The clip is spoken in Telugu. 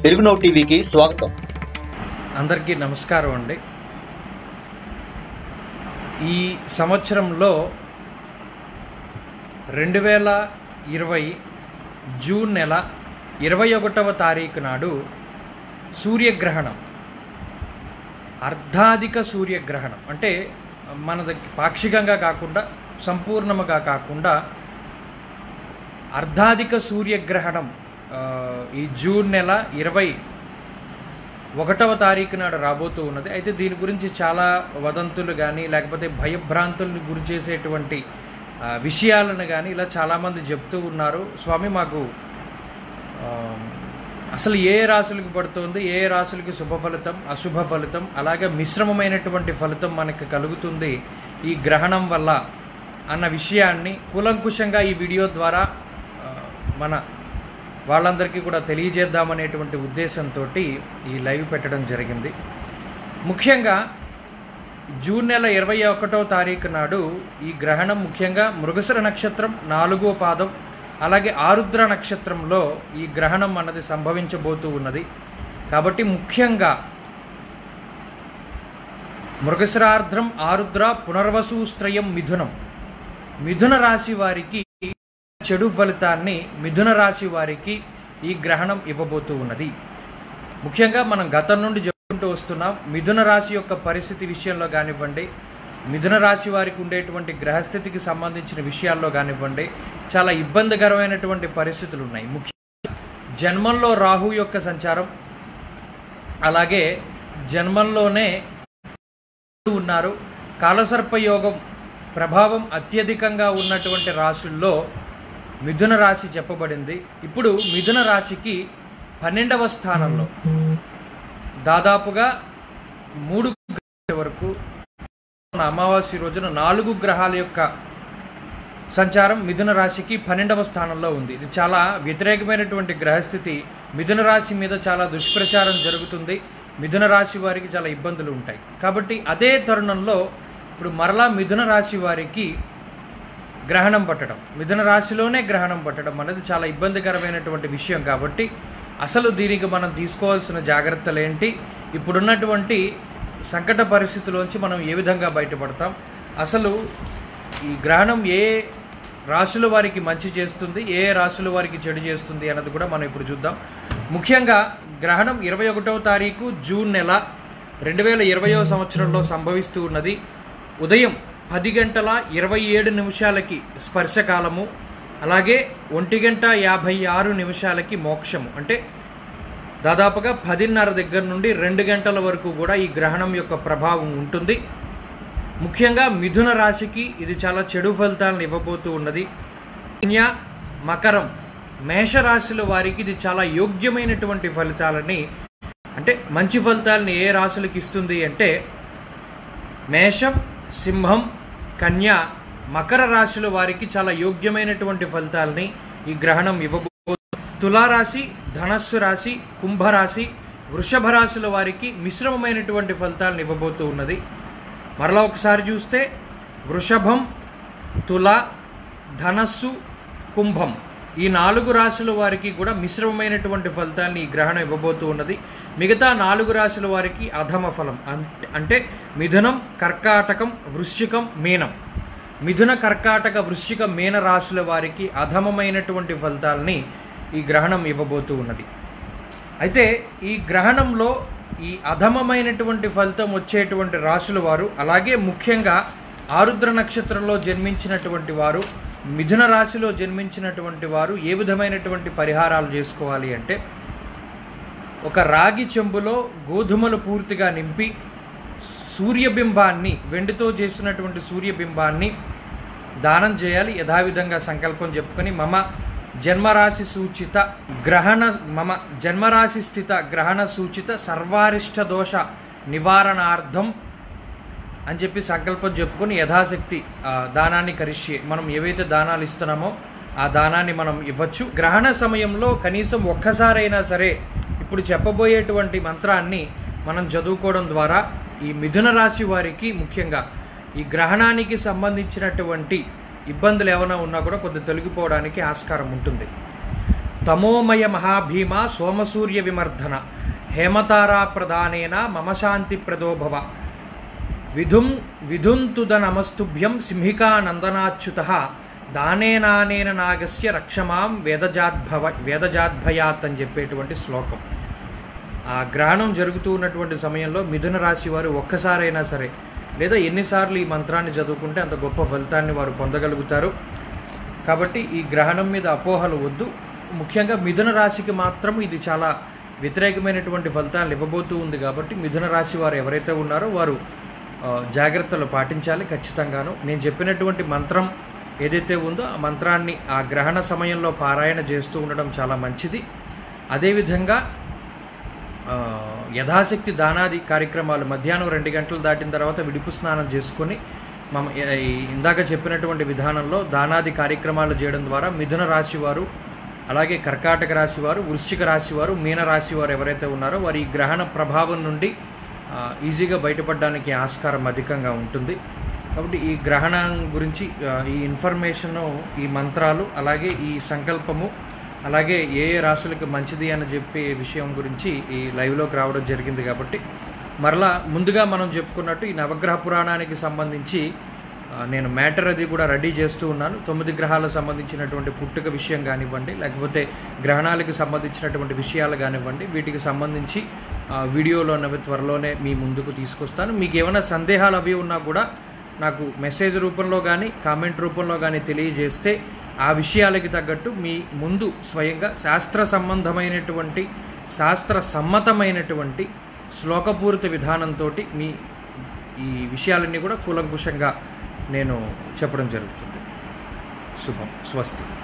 తెలుగు టీవీకి స్వాగతం అందరికీ నమస్కారం అండి ఈ సంవత్సరంలో రెండు వేల ఇరవై జూన్ నెల ఇరవై ఒకటవ తారీఖు నాడు సూర్యగ్రహణం అర్ధాధిక సూర్యగ్రహణం అంటే మనది పాక్షికంగా కాకుండా సంపూర్ణముగా కాకుండా అర్ధాధిక సూర్యగ్రహణం ఆ, ఈ జూన్ నెల ఇరవై ఒకటవ తారీఖు నాడు రాబోతూ ఉన్నది అయితే దీని గురించి చాలా వదంతులు కానీ లేకపోతే భయభ్రాంతులను గురి చేసేటువంటి ఆ, విషయాలను కానీ ఇలా చాలామంది చెప్తూ ఉన్నారు స్వామి మాకు ఆ, అసలు ఏ రాశులకు పడుతుంది ఏ రాశులకి శుభ ఫలితం అశుభ ఫలితం అలాగే మిశ్రమమైనటువంటి ఫలితం మనకి కలుగుతుంది ఈ గ్రహణం వల్ల అన్న విషయాన్ని కూలంకుషంగా ఈ వీడియో ద్వారా ఆ, మన వాళ్ళందరికీ కూడా తెలియజేద్దామనేటువంటి ఉద్దేశంతో ఈ లైవ్ పెట్టడం జరిగింది ముఖ్యంగా జూన్ నెల ఇరవై ఒకటో తారీఖు నాడు ఈ గ్రహణం ముఖ్యంగా మృగశిర నక్షత్రం నాలుగో పాదం అలాగే ఆరుద్ర నక్షత్రంలో ఈ గ్రహణం అన్నది సంభవించబోతూ ఉన్నది కాబట్టి ముఖ్యంగా మృగశిరార్ధ్రం ఆరుద్ర పునర్వసూస్త్రయం మిథునం మిథున రాశి వారికి చెడు ఫలితాన్ని మిథున రాశి వారికి ఈ గ్రహణం ఇవ్వబోతూ ఉన్నది ముఖ్యంగా మనం గతం నుండి చెప్పుకుంటూ వస్తున్నాం మిథున రాశి యొక్క పరిస్థితి విషయంలో కానివ్వండి మిథున రాశి వారికి ఉండేటువంటి గ్రహస్థితికి సంబంధించిన విషయాల్లో కానివ్వండి చాలా ఇబ్బందికరమైనటువంటి పరిస్థితులు ఉన్నాయి ముఖ్యంగా జన్మంలో రాహు యొక్క సంచారం అలాగే జన్మంలోనే ఉన్నారు కాలసర్ప యోగం ప్రభావం అత్యధికంగా ఉన్నటువంటి రాశుల్లో మిథున రాశి చెప్పబడింది ఇప్పుడు మిథున రాశికి పన్నెండవ స్థానంలో దాదాపుగా మూడు గ్రహాల వరకు అమావాస్య రోజున నాలుగు గ్రహాల యొక్క సంచారం మిథున రాశికి పన్నెండవ స్థానంలో ఉంది ఇది చాలా వ్యతిరేకమైనటువంటి గ్రహస్థితి మిథున రాశి మీద చాలా దుష్ప్రచారం జరుగుతుంది మిథున రాశి వారికి చాలా ఇబ్బందులు ఉంటాయి కాబట్టి అదే తరుణంలో ఇప్పుడు మరలా మిథున రాశి వారికి గ్రహణం పట్టడం మిథున రాశిలోనే గ్రహణం పట్టడం అనేది చాలా ఇబ్బందికరమైనటువంటి విషయం కాబట్టి అసలు దీనికి మనం తీసుకోవాల్సిన జాగ్రత్తలు ఏంటి ఇప్పుడున్నటువంటి సంకట పరిస్థితుల్లోంచి మనం ఏ విధంగా బయటపడతాం అసలు ఈ గ్రహణం ఏ రాశుల వారికి మంచి చేస్తుంది ఏ రాశుల వారికి చెడు చేస్తుంది అన్నది కూడా మనం ఇప్పుడు చూద్దాం ముఖ్యంగా గ్రహణం ఇరవై ఒకటవ తారీఖు జూన్ నెల రెండు వేల ఇరవయో సంవత్సరంలో సంభవిస్తూ ఉన్నది ఉదయం పది గంటల ఇరవై ఏడు నిమిషాలకి స్పర్శకాలము అలాగే ఒంటి గంట యాభై ఆరు నిమిషాలకి మోక్షము అంటే దాదాపుగా పదిన్నర దగ్గర నుండి రెండు గంటల వరకు కూడా ఈ గ్రహణం యొక్క ప్రభావం ఉంటుంది ముఖ్యంగా మిథున రాశికి ఇది చాలా చెడు ఫలితాలను ఇవ్వబోతూ ఉన్నది కన్యా మకరం మేషరాశుల వారికి ఇది చాలా యోగ్యమైనటువంటి ఫలితాలని అంటే మంచి ఫలితాలని ఏ రాశులకు ఇస్తుంది అంటే మేషం సింహం కన్య మకర రాశుల వారికి చాలా యోగ్యమైనటువంటి ఫలితాలని ఈ గ్రహణం ఇవ్వబో తులారాశి ధనస్సు రాశి కుంభరాశి వృషభ రాశుల వారికి మిశ్రమమైనటువంటి ఫలితాలను ఇవ్వబోతూ ఉన్నది మరలా ఒకసారి చూస్తే వృషభం తుల ధనస్సు కుంభం ఈ నాలుగు రాశుల వారికి కూడా మిశ్రమమైనటువంటి ఫలితాన్ని ఈ గ్రహణం ఇవ్వబోతూ ఉన్నది మిగతా నాలుగు రాశుల వారికి అధమ ఫలం అంటే అంటే మిథునం కర్కాటకం వృశ్చికం మీనం మిథున కర్కాటక వృశ్చిక మీన రాశుల వారికి అధమమైనటువంటి ఫలితాలని ఈ గ్రహణం ఇవ్వబోతూ ఉన్నది అయితే ఈ గ్రహణంలో ఈ అధమమైనటువంటి ఫలితం వచ్చేటువంటి రాశుల వారు అలాగే ముఖ్యంగా ఆరుద్ర నక్షత్రంలో జన్మించినటువంటి వారు మిథున రాశిలో జన్మించినటువంటి వారు ఏ విధమైనటువంటి పరిహారాలు చేసుకోవాలి అంటే ఒక రాగి చెంబులో గోధుమలు పూర్తిగా నింపి సూర్యబింబాన్ని వెండితో చేసినటువంటి సూర్యబింబాన్ని దానం చేయాలి యథావిధంగా సంకల్పం చెప్పుకొని మమ జన్మరాశి సూచిత గ్రహణ మమ జన్మరాశి స్థిత గ్రహణ సూచిత సర్వారిష్ట దోష నివారణార్థం అని చెప్పి సంకల్పం చెప్పుకొని యథాశక్తి ఆ, దానాన్ని కరిష్యే మనం ఏవైతే దానాలు ఇస్తున్నామో ఆ దానాన్ని మనం ఇవ్వచ్చు గ్రహణ సమయంలో కనీసం ఒక్కసారైనా సరే ఇప్పుడు చెప్పబోయేటువంటి మంత్రాన్ని మనం చదువుకోవడం ద్వారా ఈ మిథున రాశి వారికి ముఖ్యంగా ఈ గ్రహణానికి సంబంధించినటువంటి ఇబ్బందులు ఏమైనా ఉన్నా కూడా కొద్దిగా తొలగిపోవడానికి ఆస్కారం ఉంటుంది తమోమయ మహాభీమ సోమసూర్య విమర్ధన హేమతారా ప్రదానేన మమ శాంతి ప్రదోభవ విధుం విధుంతుద నమస్తుభ్యం సింహికా నందనాచ్యుత దానేనానేన నాగస్య రక్షమాం వేదజాద్భవ వేదజాద్భయాత్ అని చెప్పేటువంటి శ్లోకం ఆ గ్రహణం జరుగుతూ ఉన్నటువంటి సమయంలో మిథున రాశి వారు ఒక్కసారైనా సరే లేదా ఎన్నిసార్లు ఈ మంత్రాన్ని చదువుకుంటే అంత గొప్ప ఫలితాన్ని వారు పొందగలుగుతారు కాబట్టి ఈ గ్రహణం మీద అపోహలు వద్దు ముఖ్యంగా మిథున రాశికి మాత్రం ఇది చాలా వ్యతిరేకమైనటువంటి ఫలితాలు ఇవ్వబోతూ ఉంది కాబట్టి మిథున రాశి వారు ఎవరైతే ఉన్నారో వారు ఆ, జాగ్రత్తలు పాటించాలి ఖచ్చితంగాను నేను చెప్పినటువంటి మంత్రం ఏదైతే ఉందో ఆ మంత్రాన్ని ఆ గ్రహణ సమయంలో పారాయణ చేస్తూ ఉండడం చాలా మంచిది అదేవిధంగా ఆ, యథాశక్తి దానాది కార్యక్రమాలు మధ్యాహ్నం రెండు గంటలు దాటిన తర్వాత విడుపు స్నానం చేసుకొని మమ ఈ ఇందాక చెప్పినటువంటి విధానంలో దానాది కార్యక్రమాలు చేయడం ద్వారా మిథున రాశి వారు అలాగే కర్కాటక రాశి వారు వృశ్చిక రాశి వారు మీన రాశి వారు ఎవరైతే ఉన్నారో వారి ఈ గ్రహణ ప్రభావం నుండి ఆ, ఈజీగా బయటపడడానికి ఆస్కారం అధికంగా ఉంటుంది కాబట్టి ఈ గ్రహణం గురించి ఆ, ఈ ఇన్ఫర్మేషను ఈ మంత్రాలు అలాగే ఈ సంకల్పము అలాగే ఏ ఏ రాశులకు మంచిది అని చెప్పే విషయం గురించి ఈ లైవ్లోకి రావడం జరిగింది కాబట్టి మరలా ముందుగా మనం చెప్పుకున్నట్టు ఈ నవగ్రహ పురాణానికి సంబంధించి ఆ, నేను మ్యాటర్ అది కూడా రెడీ చేస్తూ ఉన్నాను తొమ్మిది గ్రహాలకు సంబంధించినటువంటి పుట్టుక విషయం కానివ్వండి లేకపోతే గ్రహణాలకు సంబంధించినటువంటి విషయాలు కానివ్వండి వీటికి సంబంధించి ఆ, వీడియోలో అన్నవి త్వరలోనే మీ ముందుకు తీసుకొస్తాను మీకు ఏమైనా సందేహాలు అవి ఉన్నా కూడా నాకు మెసేజ్ రూపంలో కానీ కామెంట్ రూపంలో కానీ తెలియజేస్తే ఆ విషయాలకి తగ్గట్టు మీ ముందు స్వయంగా శాస్త్ర సంబంధమైనటువంటి శాస్త్ర సమ్మతమైనటువంటి శ్లోకపూరిత విధానంతో మీ ఈ విషయాలన్నీ కూడా కూలంకుషంగా నేను చెప్పడం జరుగుతుంది శుభం స్వస్తి